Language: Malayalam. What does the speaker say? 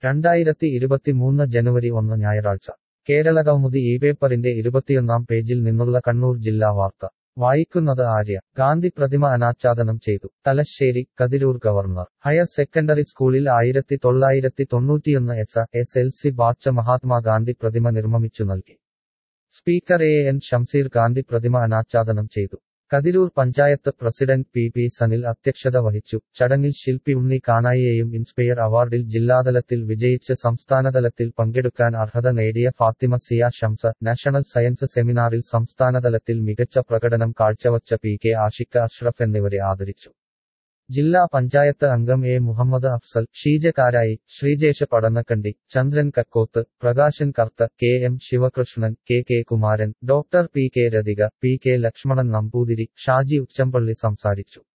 രണ്ടായിരത്തി ഇരുപത്തിമൂന്ന് ജനുവരി ഒന്ന് ഞായറാഴ്ച കേരള കൗമുദി ഈ പേപ്പറിന്റെ ഇരുപത്തിയൊന്നാം പേജിൽ നിന്നുള്ള കണ്ണൂർ ജില്ലാ വാർത്ത വായിക്കുന്നത് ആര്യ ഗാന്ധി പ്രതിമ അനാച്ഛാദനം ചെയ്തു Thalassery Kathirur governor higher secondary സ്കൂളിൽ ആയിരത്തി തൊള്ളായിരത്തി തൊണ്ണൂറ്റിയൊന്ന് S S L C batch Mahatma Gandhi പ്രതിമ നിർമ്മിച്ചു നൽകി speaker A N Shamseer Gandhi പ്രതിമ അനാച്ഛാദനം ചെയ്തു Kathirur panchayat president P P Sanil അധ്യക്ഷത വഹിച്ചു ചടങ്ങിൽ ശില്പി ഉണ്ണി കാനായിയെയും ഇൻസ്പയർ അവാർഡിൽ ജില്ലാതലത്തിൽ വിജയിച്ച് സംസ്ഥാനതലത്തിൽ പങ്കെടുക്കാൻ അർഹത നേടിയ ഫാത്തിമ സിയ ഷംസ നാഷണൽ സയൻസ് സെമിനാറിൽ സംസ്ഥാനതലത്തിൽ മികച്ച പ്രകടനം കാഴ്ചവച്ച പി കെ ആഷിഖ അഷ്റഫ് എന്നിവരെ ആദരിച്ചു ജില്ലാ പഞ്ചായത്ത് അംഗം A Muhammad Afsal Sheeja Karayi Sreejesh Padannakandi Chandran Kakkoth Prakashan Kartha K M Sivakrishnan K K Kumaran doctor P K Rathika P K Lakshmanan Namboothiri Shaji Uchampally സംസാരിച്ചു